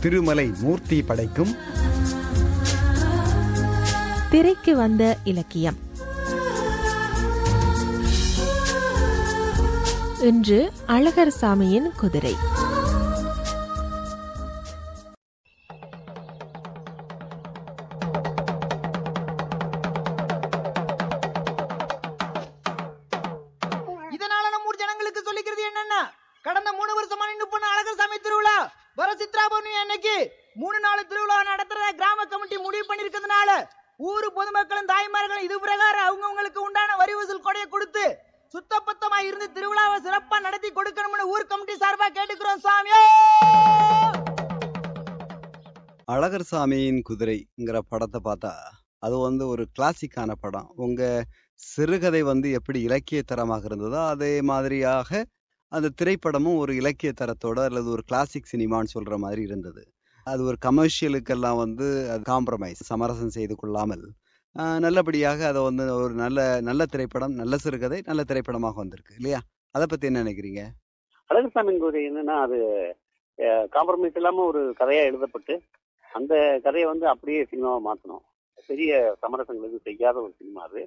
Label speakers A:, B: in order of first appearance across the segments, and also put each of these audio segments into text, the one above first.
A: திருமலை மூர்த்தி படைக்கும்
B: திரைக்கு வந்த இலக்கியம் இன்று அழகர் சாமியின் குதிரை
C: இதனால நம்ம ஊர் ஜனங்களுக்கு சொல்லிக்கிறது என்னன்னா கடந்த மூணு வருஷமா நின்று பண்ண அழகர் சாமி திருவிழா வர சித்ரா பௌர்ணமி அன்னைக்கு மூணு நாள் திருவிழா நடத்துறத கிராம கமிட்டி முடிவு பண்ணிருக்கிறதுனால ஊரு பொதுமக்களும் தாய்மார்களும் இது பிரகாரம் அவங்கவங்களுக்கு உண்டான வரி வசூல் கொடையை கொடுத்து சுத்தபத்தமா இருந்து திருவிழாவை சிறப்பா நடத்தி கொடுக்கணும்னு ஊர் கமிட்டி சார்பா கேட்டுக்கிறோம் சாமியோ
A: அழகர் சாமியின் குதிரைங்கிற படத்தை பார்த்தா அது வந்து ஒரு கிளாசிக்கான படம் உங்க சிறுகதை வந்து எப்படி இலக்கிய தரமாக இருந்ததோ அதே மாதிரியாக அந்த திரைப்படமும் ஒரு இலக்கிய தரத்தோட அல்லது ஒரு கிளாசிக் சினிமான்னு சொல்ற மாதிரி இருந்தது அது ஒரு கமர்ஷியலுக்கெல்லாம் வந்து அது காம்ப்ரமைஸ் சமரசம் செய்து கொள்ளாமல் ஆஹ், நல்லபடியாக அதை வந்து ஒரு நல்ல நல்ல திரைப்படம் நல்ல சிறுகதை நல்ல திரைப்படமாக வந்திருக்கு இல்லையா அதை பத்தி என்ன நினைக்கிறீங்க
D: அழகுசாமியின் கோதை என்னன்னா அது காம்ப்ரமைஸ் இல்லாம ஒரு கதையா எழுதப்பட்டு அந்த கதையை வந்து அப்படியே சினிமாவை மாத்தணும் பெரிய சமரசங்கள் எதுவும் செய்யாத ஒரு சினிமா அது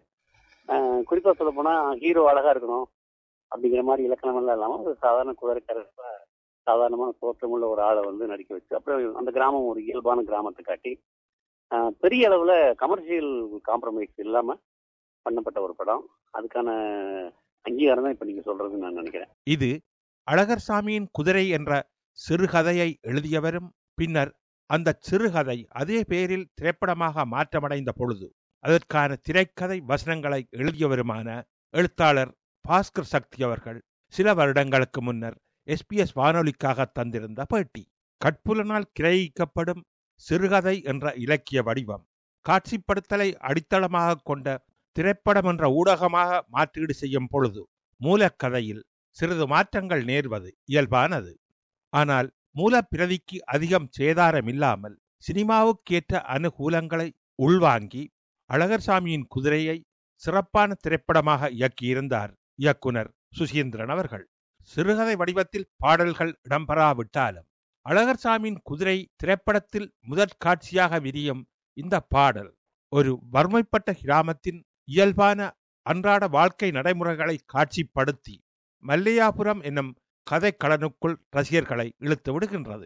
D: அஹ் குறிப்பா சொல்ல போனா ஹீரோ அழகா இருக்கணும் அப்படிங்கிற மாதிரி இலக்கணம் எல்லாம் இல்லாம ஒரு சாதாரண குதிரைக்காரப்ப சாதாரணமான தோற்றமுள்ள ஒரு ஆளை வந்து நடிக்க வச்சு அப்புறம் அந்த கிராமம் ஒரு இயல்பான கிராமத்தை காட்டி அஹ் பெரிய அளவுல கமர்ஷியல் காம்ப்ரமைஸ் இல்லாம பண்ணப்பட்ட ஒரு படம் அதுக்கான அங்கீகாரம் தான் இப்ப நீங்க சொல்றதுன்னு நான் நினைக்கிறேன்
E: இது அழகர் சாமியின் குதிரை என்ற சிறுகதையை எழுதியவரும் பின்னர் அந்த சிறுகதை அதே பேரில் திரைப்படமாக மாற்றமடைந்த பொழுது அதற்கான திரைக்கதை வசனங்களை எழுதியவருமான எழுத்தாளர் பாஸ்கர் சக்தி அவர்கள் சில வருடங்களுக்கு முன்னர் எஸ்பிஎஸ் வானொலிக்காக தந்திருந்த பேட்டி கட்புலனால் கிரகிக்கப்படும் சிறுகதை என்ற இலக்கிய வடிவம் காட்சிப்படுத்தலை அடித்தளமாக கொண்ட திரைப்படம் என்ற ஊடகமாக மாற்றீடு செய்யும் பொழுது மூலக்கதையில் சிறிது மாற்றங்கள் நேர்வது இயல்பானது ஆனால் மூலப்பிரதிக்கு அதிகம் சேதாரம் இல்லாமல் சினிமாவுக்கேற்ற அனுகூலங்களை உள்வாங்கி அழகர்சாமியின் குதிரையை சிறப்பான திரைப்படமாக இயக்கியிருந்தார் இயக்குனர் சுசீந்திரன் அவர்கள் சிறுகதை வடிவத்தில் பாடல்கள் இடம்பெறாவிட்டாலும் அழகர்சாமியின் குதிரை திரைப்படத்தில் முதற் காட்சியாக விரியும் இந்த பாடல் ஒரு வறுமைப்பட்ட கிராமத்தின் இயல்பான அன்றாட வாழ்க்கை நடைமுறைகளை காட்சிப்படுத்தி மல்லையாபுரம் என்னும் கதைக்களனுக்குள் ரசிகர்களை இழுத்து விடுகின்றது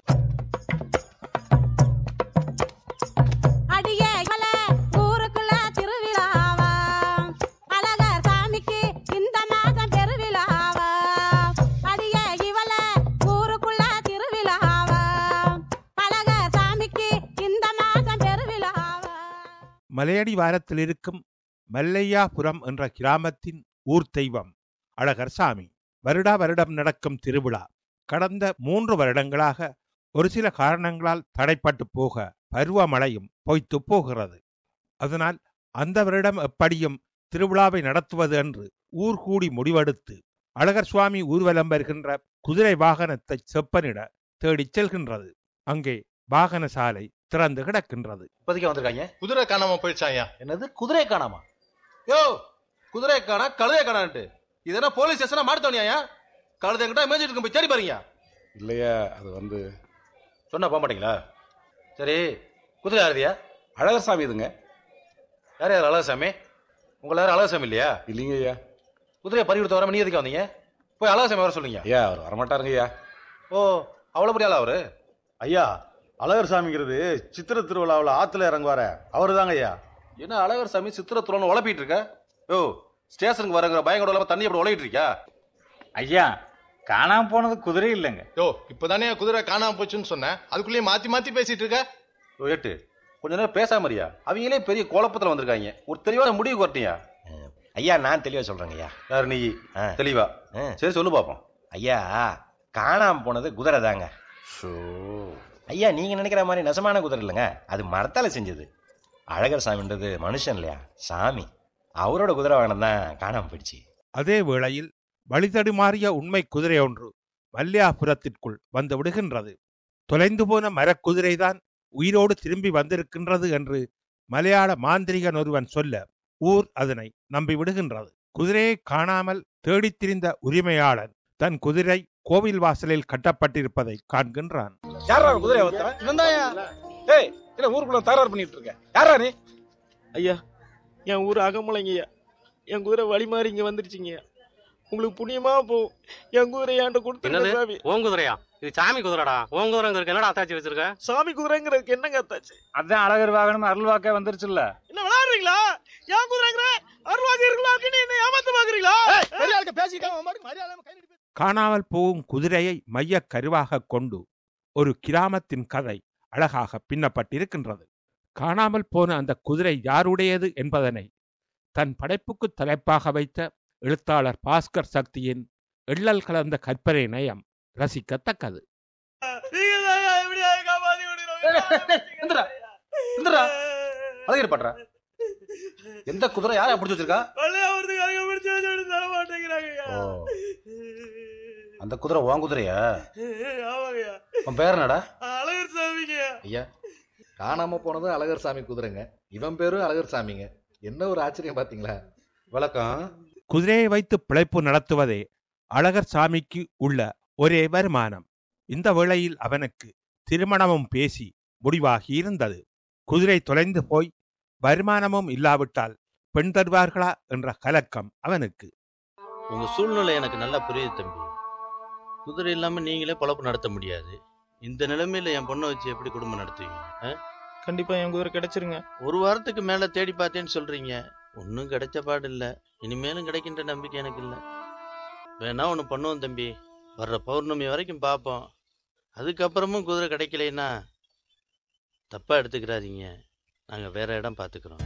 F: அடியே மல ஊருக்குள்ள திருவிழாவா அழகர் சாமிக்கு இந்த மாதம் பெருவிழாவா அடியே இவள ஊருக்குள்ள திருவிழாவா அழகர் சாமிக்கு இந்த மாதம் பெருவிழாவா
E: மலையடி வாரத்தில் இருக்கும் மல்லையாபுரம் என்ற கிராமத்தின் ஊர் தெய்வம் அழகர் சாமி வருடா வருடம் நடக்கும் திருவிழா கடந்த மூன்று வருடங்களாக ஒரு சில காரணங்களால் தடைப்பட்டு போக பருவமழையும் பொய்த்து போகிறது அதனால் அந்த வருடம் எப்படியும் திருவிழாவை நடத்துவது என்று ஊர் கூடி முடிவெடுத்து அழகர் சுவாமி ஊர்வலம் வருகின்ற குதிரை வாகனத்தை செப்பனிட தேடிச் செல்கின்றது அங்கே வாகன சாலை திறந்து கிடக்கின்றது
G: இப்போதைக்கு வந்திருக்காங்க
H: குதிரை காணாம போயிடுச்சாயா
G: என்னது குதிரை காணாமா யோ குதிரை காணா கழுதை காணான்ட்டு இது என்ன போலீஸ் ஸ்டேஷனா மாட்டோனியா கழுதை கிட்ட மேய்ச்சிட்டு இருக்கும் போய் தேடி பாருங்க
H: இல்லையா அது வந்து
G: சொன்னா போக மாட்டீங்களா சரி குதிரை யாருதியா
H: அழகர் சாமி இதுங்க
G: யார் யார் அழகசாமி உங்களை யாரும் அழகசாமி இல்லையா
H: இல்லைங்க ஐயா
G: குதிரையை பறி கொடுத்த வராம நீ எதுக்கு வந்தீங்க போய் அழகசாமி வர சொல்லுங்க
H: ஐயா அவர் வரமாட்டாருங்க ஐயா
G: ஓ அவ்வளவு பெரிய ஆளா அவரு
I: ஐயா அழகர் சாமிங்கிறது சித்திர திருவிழாவில் ஆத்துல இறங்குவார அவரு தாங்க ஐயா
G: என்ன அழகர் சாமி சித்திரத்துலன்னு உழப்பிட்டு இருக்க யோ ஸ்டேஷனுக்கு வரங்கிற பயங்கர இல்லாம தண்ணி அப்படி உழகிட்டு இருக்கியா
J: ஐயா காணாம போனது குதிரை இல்லைங்க
H: யோ இப்பதானே குதிரை காணாம போச்சுன்னு சொன்னேன் அதுக்குள்ளேயே மாத்தி மாத்தி பேசிட்டு இருக்க
G: யோ, எட்டு கொஞ்ச நேரம் பேசாம இருயா அவங்களே பெரிய குழப்பத்துல வந்திருக்காங்க ஒரு தெளிவான முடிவு வரட்டியா
K: ஐயா நான் தெளிவா சொல்றேங்க ஐயா
G: யார் நீ
K: ஆ.
G: தெளிவா
K: ஆ.
G: சரி சொல்லு பாப்போம்
K: ஐயா காணாம போனது குதிரை தாங்க ஐயா நீங்க நினைக்கிற மாதிரி நெசமான குதிரை இல்லைங்க அது மரத்தால செஞ்சது அழகர் சாமின்றது மனுஷன் இல்லையா சாமி அவரோட குதிரை வாகனம் தான் காணாம போயிடுச்சு
E: அதே வேளையில் வழிதடுமாறிய உண்மை குதிரை ஒன்று மல்லியாபுரத்திற்குள் வந்து விடுகின்றது தொலைந்து போன மரக்குதிரைதான் உயிரோடு திரும்பி வந்திருக்கின்றது என்று மலையாள மாந்திரிகன் ஒருவன் சொல்ல ஊர் அதனை நம்பி விடுகின்றது குதிரையை காணாமல் தேடித் திரிந்த உரிமையாளன் தன் குதிரை கோவில் வாசலில் கட்டப்பட்டிருப்பதை காண்கின்றான்
L: யாரா குதிரை அவத்தவன் இவன்தாயா ஏய் இல்ல ஊருக்குள்ள தகராறு பண்ணிட்டு இருக்க யாரா நீ
M: ஐயா என் ஊர் அகமலைங்கய்யா என் குதிரை வழி மாறி இங்க வந்துருச்சுங்க உங்களுக்கு புண்ணியமா போகும் என் குதிரை என்கிட்ட கொடுத்துருங்க
N: என்னது
M: சாமி
N: உன் குதிரையா இது சாமி குதிரைடா உன் குதிரைங்கிறதுக்கு என்னடா அத்தாச்சி வச்சிருக்க
M: சாமி குதிரைங்கிறதுக்கு என்னங்க அத்தாச்சு
J: அதான் அழகர் வாகனம் அருள் வாக்க வந்துருச்சுல்ல
M: என்ன விளையாடுறீங்களா என் குதிரைங்கிற அருவாங்க இருக்கலாம்னு என்ன ஏமாத்த பாக்குறீங்களா
L: பெரிய ஆளுக்கு பேசிக்காம மாதிரி மரியாதை கை நீட்டி
E: காணாமல் போகும் குதிரையை மையக் கருவாக கொண்டு ஒரு கிராமத்தின் கதை அழகாக பின்னப்பட்டிருக்கின்றது காணாமல் போன அந்த குதிரை யாருடையது என்பதனை தன் படைப்புக்கு தலைப்பாக வைத்த எழுத்தாளர் பாஸ்கர் சக்தியின் எள்ளல் கலந்த கற்பனை நயம் ரசிக்கத்தக்கது
G: எந்திரா எந்திரா அழகிரி பண்ற எந்த குதிரை யாரை பிடிச்சி வச்சிருக்கா ஓ அந்த குதிரை உன் குதிரையா உன் பேர் என்னடா
M: அழகர் சாமிங்க
O: ஐயா காணாம போனது அழகர் சாமி குதிரைங்க இவன் பேரும் அழகர் சாமிங்க என்ன ஒரு ஆச்சரியம் பாத்தீங்களா
G: விளக்கம்
E: குதிரையை வைத்து பிழைப்பு நடத்துவதே அழகர் சாமிக்கு உள்ள ஒரே வருமானம் இந்த வேளையில் அவனுக்கு திருமணமும் பேசி முடிவாகி இருந்தது குதிரை தொலைந்து போய் வருமானமும் இல்லாவிட்டால் பெண் தருவார்களா என்ற கலக்கம் அவனுக்கு
P: உங்க சூழ்நிலை எனக்கு நல்லா புரியுது தம்பி குதிரை இல்லாம நீங்களே பொழப்பு நடத்த முடியாது இந்த நிலைமையில என் பொண்ணை வச்சு எப்படி குடும்பம் நடத்துவீங்க ஆ?
M: கண்டிப்பா என் குதிரை கிடைச்சிருங்க
P: ஒரு வாரத்துக்கு மேல தேடி பார்த்தேன்னு சொல்றீங்க ஒன்னும் கிடைச்ச பாடு இல்ல இனிமேலும் கிடைக்கின்ற நம்பிக்கை எனக்கு இல்ல வேணா ஒண்ணு பண்ணுவோம் தம்பி வர்ற பௌர்ணமி வரைக்கும் பார்ப்போம் அதுக்கப்புறமும் குதிரை கிடைக்கலைன்னா தப்பா எடுத்துக்கிறாதீங்க நாங்க வேற இடம் பார்த்துக்கிறோம்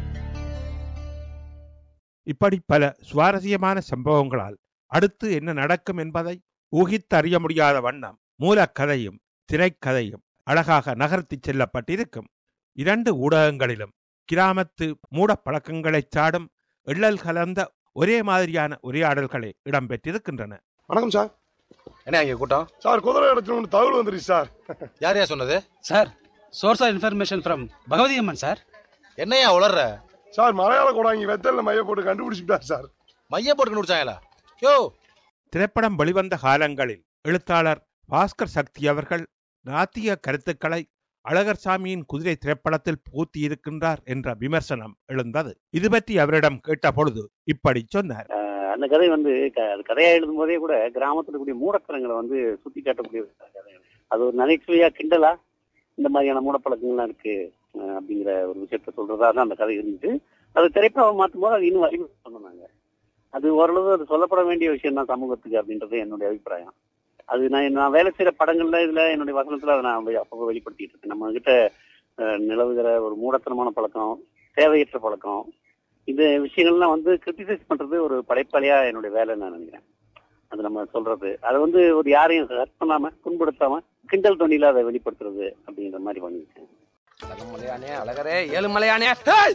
E: இப்படி பல சுவாரஸ்யமான சம்பவங்களால் அடுத்து என்ன நடக்கும் என்பதை ஊகித்தறிய முடியாத வண்ணம் மூலக்கதையும் திரைக்கதையும் அழகாக நகர்த்திச் செல்லப்பட்டிருக்கும் இரண்டு ஊடகங்களிலும் கிராமத்து மூடப் பழக்கங்களைச் சாடும் எள்ளல் கலந்த ஒரே மாதிரியான உரையாடல்களே இடம்பெற்றிருக்கின்றன
L: வணக்கம் சார்
G: என்ன இங்க கூட்டம்
L: சார் குதிரை அடைச்சணும் தகவல் வந்துருச்சு சார்
G: யார் யார் சொன்னது
Q: sir source of information from Bhagavathi Amman sir
G: என்னையா உளர்ற
L: சார் மலையாள கூடாங்கி வெத்தல்ல மைய போட்டு கண்டுபிடிச்சிட்டார் சார்
G: மைய போட்டு கண்டுபிடிச்சாங்களா யோ
E: திரைப்படம் வெளிவந்த காலங்களில் எழுத்தாளர் பாஸ்கர் சக்தி அவர்கள் நாத்திக கருத்துக்களை அழகர் சாமியின் குதிரை திரைப்படத்தில் பூத்தியிருக்கின்றார் என்ற விமர்சனம் எழுந்தது இது பற்றி அவரிடம் கேட்டபொழுது இப்படி சொன்னார்
D: அஹ் அந்த கதை வந்து க- அது கதையா எழுதும் போதே கூட கிராமத்துல இருக்கக்கூடிய மூடத்தனங்களை வந்து சுத்தி காட்டக்கூடிய ஒரு கதை அது ஒரு நகைச்சுவையா கிண்டலா இந்த மாதிரியான மூடப்பழக்கங்கள்லாம் இருக்கு அஹ் அப்படிங்கிற ஒரு விஷயத்த சொல்றதா தான் அந்த கதை இருந்துச்சு அது திரைப்படம் மாற்றும் போது அது இன்னும் வலிமை சொன்னாங்க அது ஓரளவு அது சொல்லப்பட வேண்டிய விஷயம் தான் சமூகத்துக்கு அப்படின்றது என்னுடைய அபிப்பிராயம் அது நான் நான் வேலை செய்யற படங்கள்ல இதுல என்னுடைய வசனத்துல அதை நான் வெ- அப்பப்போ வெளிப்படுத்திட்டு இருக்கேன் நம்ம கிட்ட அஹ், நிலவுகிற ஒரு மூடத்தனமான பழக்கம் தேவையற்ற பழக்கம் இந்த விஷயங்கள்லாம் வந்து கிரிட்டிசைஸ் பண்றது ஒரு படைப்பாளியா என்னுடைய வேலைன்னு நான் நினைக்கிறேன் அது நம்ம சொல்றது அதை வந்து ஒரு யாரையும் ஹர்ட் பண்ணாம புண்படுத்தாம கிண்டல் தொண்டியில அதை வெளிப்படுத்துறது அப்படிங்கிற மாதிரி பண்ணிருக்கேன்
R: மலையானே அழகரே ஏழு மலையானே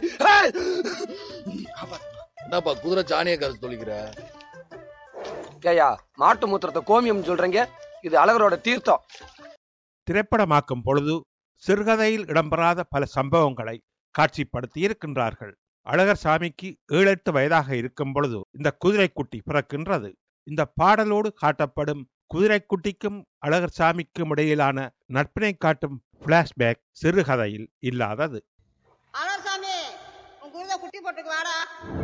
O: என்னப்பா குதிரை சாணியை கருத்து தொழிக்கிற
R: ஏயா மாட்டு மூத்திரத்தை கோமியம் சொல்றீங்க இது அழகரோட தீர்த்தம்
E: திரைப்படமாக்கும் பொழுது சிறுகதையில் இடம்பெறாத பல சம்பவங்களை காட்சிப்படுத்தி இருக்கின்றார்கள் அழகர் சாமிக்கு ஏழு எட்டு வயதாக இருக்கும் பொழுது இந்த குதிரைக்குட்டி பிறக்கின்றது இந்த பாடலோடு காட்டப்படும் குதிரைக்குட்டிக்கும் அழகர் சாமிக்கும் இடையிலான நட்பினை காட்டும் பிளாஷ்பேக் சிறுகதையில் இல்லாதது
S: அழகசாமி உன் குருத குட்டி போட்டுக்கு வாடா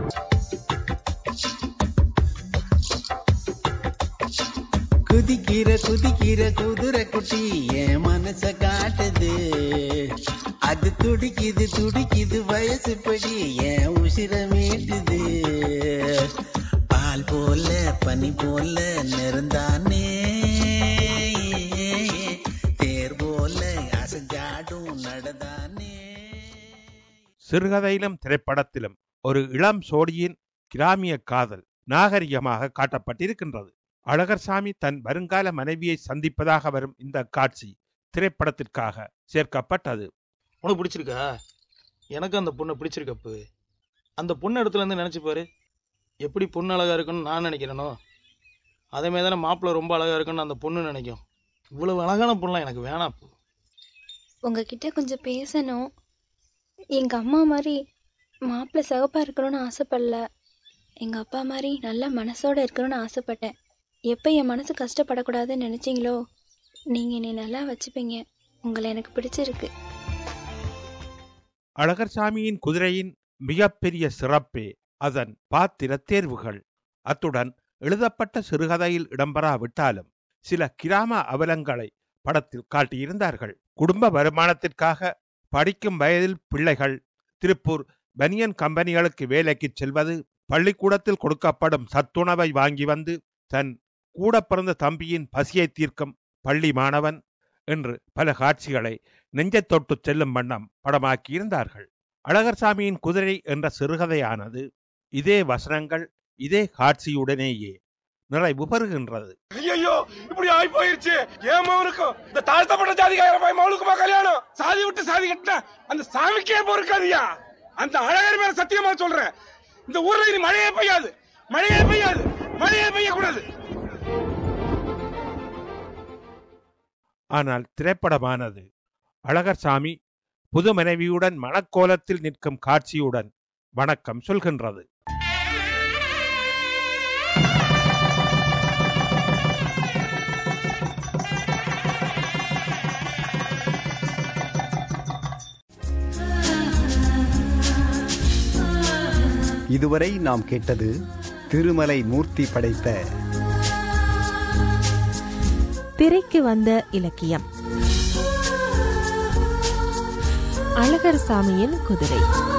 T: குதிக்கிற குதிக்கிற குதிரை குட்டி என் மனச காட்டுது அது துடிக்குது துடிக்குது வயசு படி என் உசிர மீட்டுது பால் போல பனி போல நிறந்தானே தேர் போல அசஞ்சாடும் நடந்தானே
E: சிறுகதையிலும் திரைப்படத்திலும் ஒரு இளம் சோடியின் கிராமிய காதல் நாகரிகமாக காட்டப்பட்டிருக்கின்றது அழகர்சாமி தன் வருங்கால மனைவியை சந்திப்பதாக வரும் இந்த காட்சி திரைப்படத்திற்காக சேர்க்கப்பட்டது
M: உனக்கு பிடிச்சிருக்கா எனக்கு அந்த பொண்ணை பிடிச்சிருக்கப்பு அந்த பொண்ணு இடத்துல இருந்து நினைச்சு பாரு எப்படி பொண்ணு அழகா இருக்குன்னு நான் நினைக்கிறேனோ அதே மாதிரி தானே மாப்பிள்ளை ரொம்ப அழகா இருக்குன்னு அந்த பொண்ணு நினைக்கும் இவ்வளவு அழகான பொண்ணுலாம் எனக்கு வேணாம் அப்பு.
U: உங்ககிட்ட கொஞ்சம் பேசணும் எங்க அம்மா மாதிரி மாப்பிள்ளை சிவப்பா இருக்கணும்னு ஆசைப்படல எங்க அப்பா மாதிரி நல்ல மனசோட இருக்கணும்னு ஆசைப்பட்டேன் எப்போ என் மனசு கஷ்டப்படக்கூடாதுன்னு நினைச்சீங்களோ நீங்க என்னை நல்லா வச்சுப்பீங்க உங்களை எனக்கு பிடிச்சிருக்கு
E: அழகர்சாமியின் குதிரையின் மிகப்பெரிய சிறப்பே அதன் பாத்திர தேர்வுகள் அத்துடன் எழுதப்பட்ட சிறுகதையில் இடம்பெறாவிட்டாலும் சில கிராம அவலங்களை படத்தில் காட்டியிருந்தார்கள் குடும்ப வருமானத்திற்காக படிக்கும் வயதில் பிள்ளைகள் திருப்பூர் பனியன் கம்பெனிகளுக்கு வேலைக்கு செல்வது பள்ளிக்கூடத்தில் கொடுக்கப்படும் சத்துணவை வாங்கி வந்து தன் கூட பிறந்த தம்பியின் பசியை தீர்க்கும் பள்ளி மாணவன் என்று பல காட்சிகளை நெஞ்சத் தொட்டு செல்லும் வண்ணம் படமாக்கியிருந்தார்கள் அழகர்சாமியின் குதிரை என்ற சிறுகதையானது இதே வசனங்கள் இதே காட்சியுடனேயே நிறைவு பெறுகின்றது
L: ஐயோ இப்படி ஆகி போயிருச்சு ஏன் மவனுக்கும் இந்த தாழ்த்தப்பட்ட ஜாதிகார போய் மவனுக்குமா கல்யாணம் சாதி விட்டு சாதி கட்டினா அந்த சாமிக்கே பொறுக்காதியா அந்த அழகர் மேல சத்தியமா சொல்றேன் இந்த ஊர்ல இனி மழையே பெய்யாது மழையே பெய்யாது மழையே பெய்யக்கூடாது
E: ஆனால் திரைப்படமானது அழகர்சாமி புது மனைவியுடன் மணக்கோலத்தில் நிற்கும் காட்சியுடன் வணக்கம் சொல்கின்றது
A: இதுவரை நாம் கேட்டது திருமலை மூர்த்தி படைத்த
B: திரைக்கு வந்த இலக்கியம் அழகர் சாமியின் குதிரை